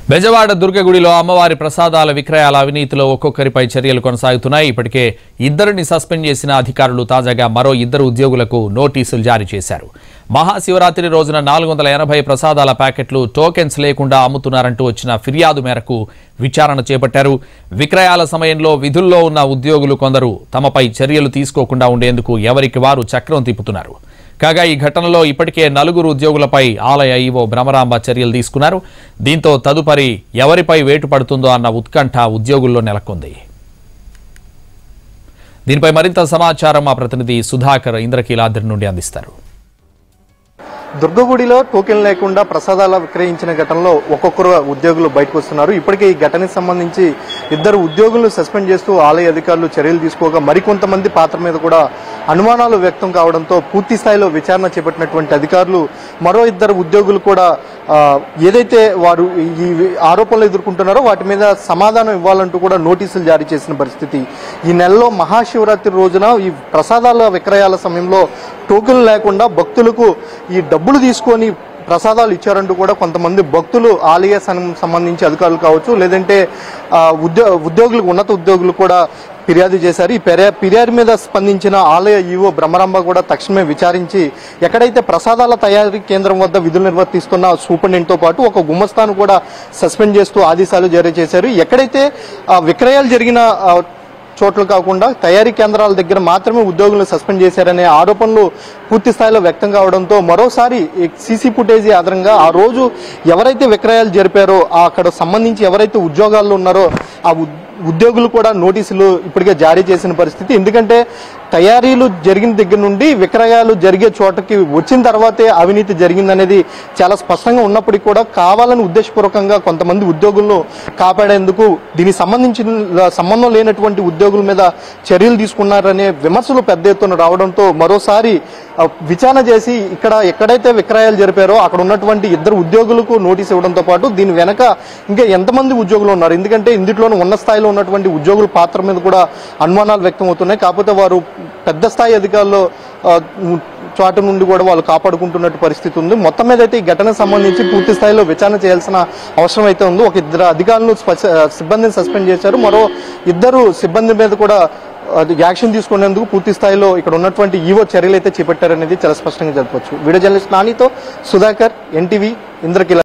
బెజవాడ దుర్గగుడిలో అమ్మవారి ప్రసాదాల విక్రయాల అవినీతిలో ఒక్కొక్కరిపై చర్యలు కొనసాగుతున్నాయి ఇప్పటికే ఇద్దరిని సస్పెండ్ చేసిన అధికారులు తాజాగా మరో ఇద్దరు ఉద్యోగులకు నోటీసులు జారీ చేశారు మహాశివరాత్రి రోజున నాలుగు వందల ఎనభై ప్రసాదాల ప్యాకెట్లు టోకెన్స్ లేకుండా అమ్ముతున్నారంటూ వచ్చిన ఫిర్యాదు మేరకు విచారణ చేపట్టారు విక్రయాల సమయంలో విధుల్లో ఉన్న ఉద్యోగులు కొందరు తమపై చర్యలు తీసుకోకుండా ఉండేందుకు ఎవరికి వారు చక్రం తిప్పుతున్నారు కాగా ఈ ఘటనలో ఇప్పటికే నలుగురు ఉద్యోగులపై ఆలయ ఈవో భ్రమరాంబ చర్యలు తీసుకున్నారు దీంతో తదుపరి ఎవరిపై వేటు పడుతుందో అన్న ఉత్కంఠ ఉద్యోగుల్లో నెలకొంది దీనిపై మరింత సమాచారం మా ప్రతినిధి సుధాకర్ ఇంద్రకీలాద్రి నుండి అందిస్తారు దుర్గగుడిలో టోకెన్ లేకుండా ప్రసాదాలు విక్రయించిన ఘటనలో ఒక్కొక్కరు ఉద్యోగులు బయటకు వస్తున్నారు ఇప్పటికే ఈ ఘటనకు సంబంధించి ఇద్దరు ఉద్యోగులను సస్పెండ్ చేస్తూ ఆలయ అధికారులు చర్యలు తీసుకోగా మరికొంతమంది పాత్ర మీద కూడా అనుమానాలు వ్యక్తం కావడంతో పూర్తి స్థాయిలో విచారణ చేపట్టినటువంటి అధికారులు మరో ఇద్దరు ఉద్యోగులు కూడా ఆ, ఏదైతే వారు ఈ ఆరోపణలు ఎదుర్కొంటున్నారో వాటి మీద సమాధానం ఇవ్వాలంటూ కూడా నోటీసులు జారీ చేసిన పరిస్థితి ఈ నెలలో మహాశివరాత్రి రోజున ఈ ప్రసాదాల విక్రయాల సమయంలో టోకెన్ లేకుండా భక్తులకు ఈ డబ్బులు తీసుకొని ప్రసాదాలు ఇచ్చారంటూ కూడా కొంతమంది భక్తులు ఆలయ సం- సంబంధించి అధికారులు కావచ్చు లేదంటే ఆ, ఉద్యో ఉద్యోగులకు ఉన్నత ఉద్యోగులు కూడా ఫిర్యాదు చేశారు ఈ పెర్యా ఫిర్యాదు మీద స్పందించిన ఆలయ ఈవో బ్రహ్మరాంబ కూడా తక్షణమే విచారించి ఎక్కడైతే ప్రసాదాల తయారీ కేంద్రం వద్ద విధులు నిర్వర్తిస్తున్న సూపరింటెండెంట్ తో పాటు ఒక గుమ్మస్తాను కూడా సస్పెండ్ చేస్తూ ఆదేశాలు జారీ చేశారు ఎక్కడైతే ఆ, విక్రయాలు జరిగిన ఆ, చోట్ల కాకుండా తయారీ కేంద్రాల దగ్గర మాత్రమే ఉద్యోగులను సస్పెండ్ చేశారనే ఆరోపణలు పూర్తి స్థాయిలో వ్యక్తం కావడంతో మరోసారి సీసీ ఫుటేజీ ఆధారంగా ఆ రోజు ఎవరైతే విక్రయాలు జరిపారో ఆ అక్కడ సంబంధించి ఎవరైతే ఉద్యోగాల్లో ఉన్నారో ఆ ఉద్- ఉద్యోగులు కూడా నోటీసులు ఇప్పటికే జారీ చేసిన పరిస్థితి ఎందుకంటే తయారీలు జరిగిన దగ్గర నుండి విక్రయాలు జరిగే చోటకి వచ్చిన తర్వాతే అవినీతి జరిగిందనేది చాలా స్పష్టంగా ఉన్నప్పటికీ కూడా కావాలని ఉద్దేశపూర్వకంగా కొంతమంది ఉద్యోగులను కాపాడేందుకు దీనికి సంబంధించిన సంబంధం లేనటువంటి ఉద్యోగుల మీద చర్యలు తీసుకున్నారనే విమర్శలు పెద్ద ఎత్తున రావడంతో మరోసారి ఆ, విచారణ చేసి ఇక్కడ ఎక్కడైతే విక్రయాలు జరిపారో అక్కడ ఉన్నటువంటి ఇద్దరు ఉద్యోగులకు నోటీస్ ఇవ్వడంతో పాటు దీని వెనక ఇంకా ఎంతమంది ఉద్యోగులు ఉన్నారు ఎందుకంటే ఇందులోనూ ఉన్న స్థాయిలో ఉన్నటువంటి ఉద్యోగుల పాత్ర మీద కూడా అనుమానాలు వ్యక్తం అవుతున్నాయి కాకపోతే వారు పెద్ద స్థాయి అధికారులు ఆ, చోట నుండి కూడా వాళ్ళు కాపాడుకుంటున్నట్టు పరిస్థితి ఉంది మొత్తం మీద అయితే ఈ ఘటనకు సంబంధించి పూర్తి స్థాయిలో విచారణ చేయాల్సిన అవసరం అయితే ఉంది ఒక ఇద్దరు అధికారులను స్ప- సిబ్బందిని సస్పెండ్ చేశారు మరో ఇద్దరు సిబ్బంది మీద కూడా అది యాక్షన్ తీసుకునేందుకు పూర్తి స్థాయిలో ఇక్కడ ఉన్నటువంటి ఈవో చర్యలు అయితే చేపట్టారనేది చాలా స్పష్టంగా చెప్పొచ్చు వీడియో జర్నలిస్ట్ నానితో సుధాకర్ ఎన్టీవీ ఇంద్రకిల